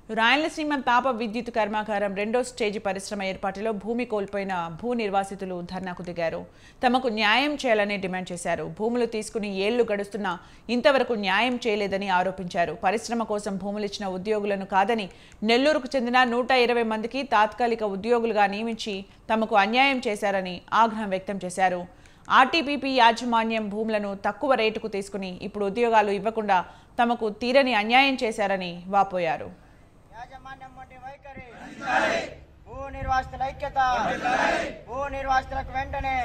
రాయలసీమ తాప విద్యుత్ కర్మాగారం రెండో స్టేజి పరిశ్రమ ఏర్పాటులో భూమి కోల్పోయిన భూ నిర్వాసితులు ధర్నాకు దిగారు తమకు న్యాయం చేయాలని డిమాండ్ చేశారు భూములు తీసుకుని ఏళ్లు గడుస్తున్నా ఇంతవరకు న్యాయం చేయలేదని ఆరోపించారు పరిశ్రమ కోసం భూములు ఇచ్చిన ఉద్యోగులను కాదని నెల్లూరుకు చెందిన నూట ఇరవై మందికి తాత్కాలిక ఉద్యోగులుగా నియమించి తమకు అన్యాయం చేశారని ఆగ్రహం వ్యక్తం చేశారు ఆర్టీపీపీ యాజమాన్యం భూములను తక్కువ రేటుకు తీసుకుని ఇప్పుడు ఉద్యోగాలు ఇవ్వకుండా తమకు తీరని అన్యాయం చేశారని వాపోయారు యాజమాన్యం వంటి వైఖరి భూ నిర్వాసితుల ఐక్యత భూ నిర్వాసితులకు వెంటనే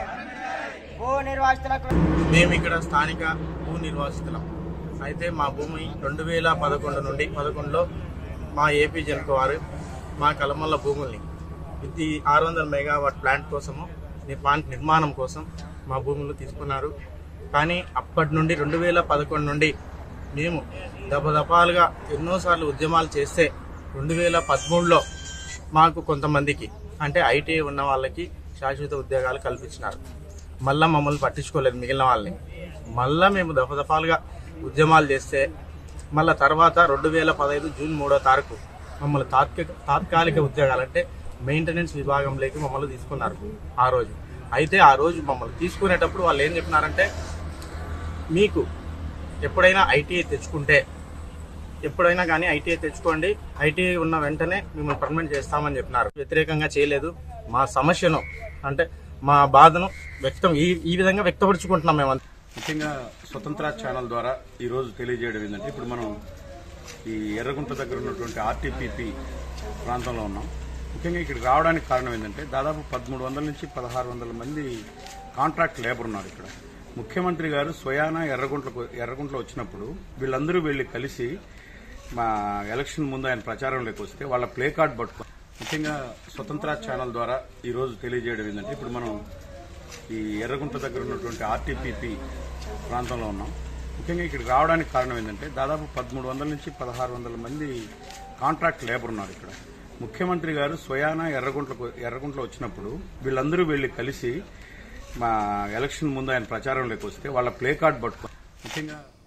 భూ నిర్వాసితులకు మేము ఇక్కడ స్థానిక భూ నిర్వాసితులం అయితే మా భూమి రెండు వేల పదకొండు నుండి పదకొండులో మా ఏపీ జనక వారు మా కలమల్ల భూముల్ని ఇది ఆరు వందల మెగావాట్ ప్లాంట్ కోసము ని- ప్లాంట్ నిర్మాణం కోసం మా భూములు తీసుకున్నారు కానీ అప్పటి నుండి రెండు వేల పదకొండు నుండి మేము దపదపాలుగా ఎన్నోసార్లు ఉద్యమాలు చేస్తే రెండు వేల పదమూడులో మాకు కొంతమందికి అంటే ఐటీఐ ఉన్న వాళ్ళకి శాశ్వత ఉద్యోగాలు కల్పించినారు మళ్ళా మమ్మల్ని పట్టించుకోలేదు మిగిలిన వాళ్ళని మళ్ళా మేము దఫదఫాలుగా ఉద్యమాలు చేస్తే మళ్ళా తర్వాత రెండు వేల పదహైదు జూన్ మూడో తారీఖు మమ్మల్ని తాత్కాలిక తాత్కాలిక ఉద్యోగాలు అంటే మెయింటెనెన్స్ విభాగంలోకి మమ్మల్ని తీసుకున్నారు ఆ రోజు అయితే ఆ రోజు మమ్మల్ని తీసుకునేటప్పుడు వాళ్ళు ఏం చెప్పినారంటే మీకు ఎప్పుడైనా ఐటీఐ తెచ్చుకుంటే ఎప్పుడైనా కానీ ఐటీఐ తెచ్చుకోండి ఐటీఐ ఉన్న వెంటనే మిమ్మల్ని పర్మనెంట్ చేస్తామని చెప్పినారు వ్యతిరేకంగా చేయలేదు మా సమస్యను అంటే మా బాధను వ్యక్తం ఈ ఈ విధంగా వ్యక్తపరుచుకుంటున్నాం మేము ముఖ్యంగా స్వతంత్ర ఛానల్ ద్వారా ఈరోజు తెలియజేయడం ఏంటంటే ఇప్పుడు మనం ఈ ఎర్రగుంట దగ్గర ఉన్నటువంటి ఆర్టీపీపీ ప్రాంతంలో ఉన్నాం ముఖ్యంగా ఇక్కడికి రావడానికి కారణం ఏంటంటే దాదాపు పదమూడు వందల నుంచి పదహారు వందల మంది కాంట్రాక్ట్ లేబర్ ఉన్నారు ఇక్కడ ముఖ్యమంత్రి గారు స్వయాన ఎర్రగుంట్లకు ఎర్రగుంటలో వచ్చినప్పుడు వీళ్ళందరూ వెళ్ళి కలిసి మా ఎలక్షన్ ముందు ఆయన ప్రచారంలోకి వస్తే వాళ్ళ ప్లే కార్డ్ పట్టుకొని ముఖ్యంగా స్వతంత్ర ఛానల్ ద్వారా ఈరోజు తెలియజేయడం ఏంటంటే ఇప్పుడు మనం ఈ ఎర్రగుంట దగ్గర ఉన్నటువంటి ఆర్టీపీపీ ప్రాంతంలో ఉన్నాం ముఖ్యంగా ఇక్కడికి రావడానికి కారణం ఏంటంటే దాదాపు పదమూడు వందల నుంచి పదహారు వందల మంది కాంట్రాక్ట్ లేబర్ ఉన్నారు ఇక్కడ ముఖ్యమంత్రి గారు స్వయాన ఎర్రగుంట్లకు ఎర్రగుంటలో వచ్చినప్పుడు వీళ్ళందరూ వెళ్ళి కలిసి మా ఎలక్షన్ ముందు ఆయన ప్రచారంలోకి వస్తే వాళ్ళ ప్లే కార్డ్ పట్టుకొని ముఖ్యంగా